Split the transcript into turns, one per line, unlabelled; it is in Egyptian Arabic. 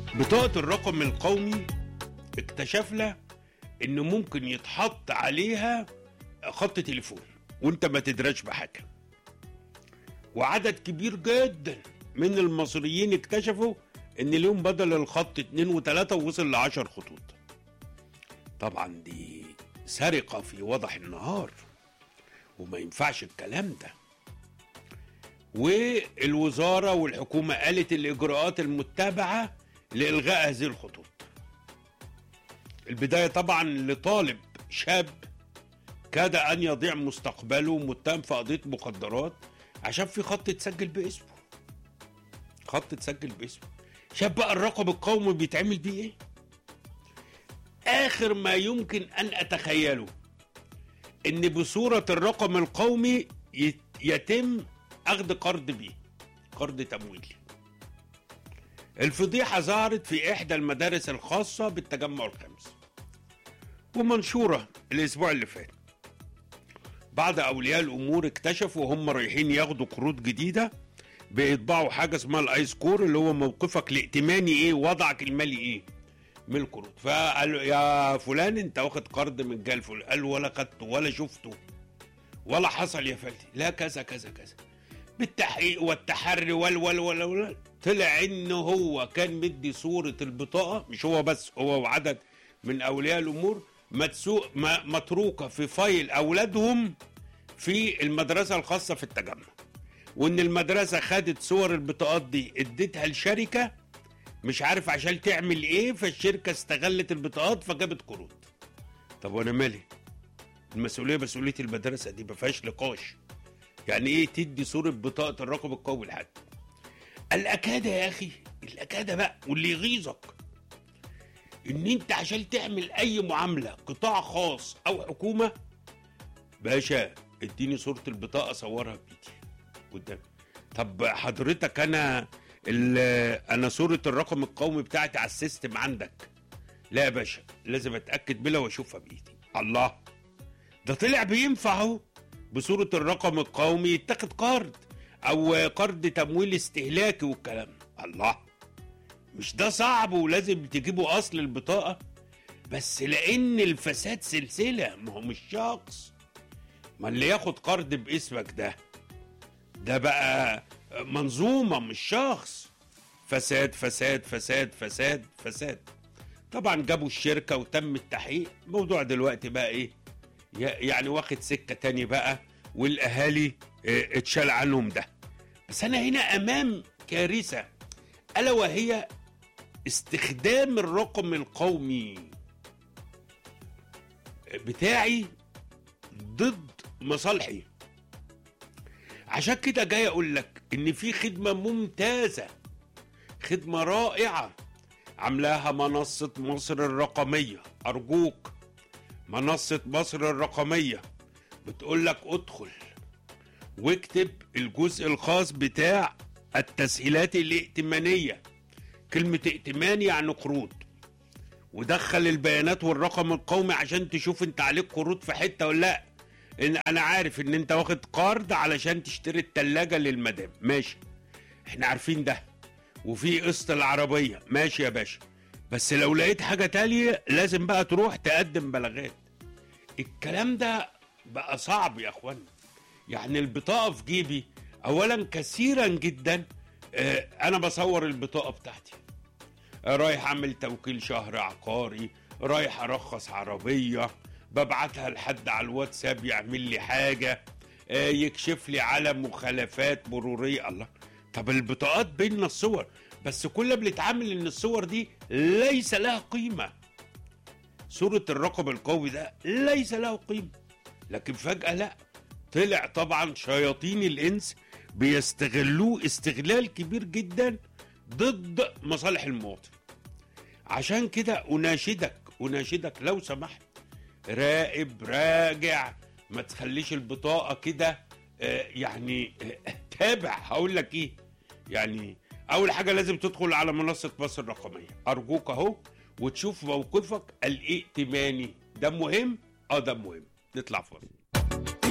بطاقة الرقم القومي اكتشفنا ان ممكن يتحط عليها خط تليفون وانت ما تدراش بحاجة وعدد كبير جدا من المصريين اكتشفوا ان اليوم بدل الخط اتنين وتلاتة ووصل لعشر خطوط طبعا دي سرقة في وضح النهار وما ينفعش الكلام ده والوزارة والحكومة قالت الإجراءات المتبعة لإلغاء هذه الخطوط البداية طبعا لطالب شاب كاد أن يضيع مستقبله متهم في قضية مخدرات عشان في خط اتسجل باسمه خط اتسجل باسمه شاف بقى الرقم القومي بيتعمل بيه ايه اخر ما يمكن ان اتخيله ان بصورة الرقم القومي يت- يتم اخذ قرض بيه قرض تمويلي الفضيحة ظهرت في احدى المدارس الخاصة بالتجمع الخامس ومنشورة الاسبوع اللي فات بعض اولياء الامور اكتشفوا وهم رايحين ياخدوا قروض جديده بيطبعوا حاجه اسمها الاي سكور اللي هو موقفك الائتماني ايه وضعك المالي ايه من القروض فقالوا يا فلان انت واخد قرض من جال فلان قال ولا خدته ولا شفته ولا حصل يا فلتي لا كذا كذا كذا بالتحقيق والتحري وال وال وال, وال. طلع انه هو كان مدي صوره البطاقه مش هو بس هو وعدد من اولياء الامور متسوق م- متروكه في فايل اولادهم في المدرسه الخاصه في التجمع وان المدرسه خدت صور البطاقات دي اديتها لشركه مش عارف عشان تعمل ايه فالشركه استغلت البطاقات فجابت قروض طب وانا مالي المسؤوليه مسؤوليه المدرسه دي ما فيهاش نقاش يعني ايه تدي صوره بطاقه الرقم القومي لحد الاكاده يا اخي الاكاده بقى واللي يغيظك ان انت عشان تعمل اي معامله قطاع خاص او حكومه باشا اديني صوره البطاقه صورها بايدي قدام طب حضرتك انا ال- انا صوره الرقم القومي بتاعتي على السيستم عندك لا يا باشا لازم اتاكد بلا واشوفها بايدي الله ده طلع بينفع اهو بصوره الرقم القومي يتاخد قرض او قرض تمويل استهلاكي والكلام الله مش ده صعب ولازم تجيبوا اصل البطاقه بس لان الفساد سلسله ما هو مش شخص ما اللي ياخد قرض باسمك ده ده بقى منظومه مش شخص فساد فساد فساد فساد فساد طبعا جابوا الشركه وتم التحقيق الموضوع دلوقتي بقى ايه ي- يعني واخد سكه تاني بقى والاهالي اه، اتشال عنهم ده بس انا هنا امام كارثه الا وهي استخدام الرقم القومي بتاعي ضد مصالحي عشان كده جاي اقول لك ان في خدمه ممتازه خدمه رائعه عاملاها منصه مصر الرقميه ارجوك منصه مصر الرقميه بتقول لك ادخل واكتب الجزء الخاص بتاع التسهيلات الائتمانيه كلمه ائتمان يعني قروض ودخل البيانات والرقم القومي عشان تشوف انت عليك قروض في حته ولا لا ان انا عارف ان انت واخد قرض علشان تشتري التلاجة للمدام ماشي احنا عارفين ده وفي قسط العربية ماشي يا باشا بس لو لقيت حاجة تانية لازم بقى تروح تقدم بلاغات الكلام ده بقى صعب يا اخوانا يعني البطاقة في جيبي اولا كثيرا جدا آه، انا بصور البطاقة بتاعتي رايح اعمل توكيل شهر عقاري رايح ارخص عربيه ببعتها لحد على الواتساب يعمل لي حاجه آه، يكشف لي على مخالفات مروريه الله طب البطاقات بيننا الصور بس كلنا بنتعامل ان الصور دي ليس لها قيمه صوره الرقم القومي ده ليس له قيمه لكن فجاه لا طلع طبعا شياطين الانس بيستغلوه استغلال كبير جدا ضد مصالح المواطن عشان كده اناشدك اناشدك لو سمحت راقب راجع ما تخليش البطاقه كده آه، يعني آه، تابع هقول لك ايه يعني اول حاجه لازم تدخل على منصه مصر الرقميه ارجوك اهو وتشوف موقفك الائتماني ده مهم اه ده مهم نطلع فاصل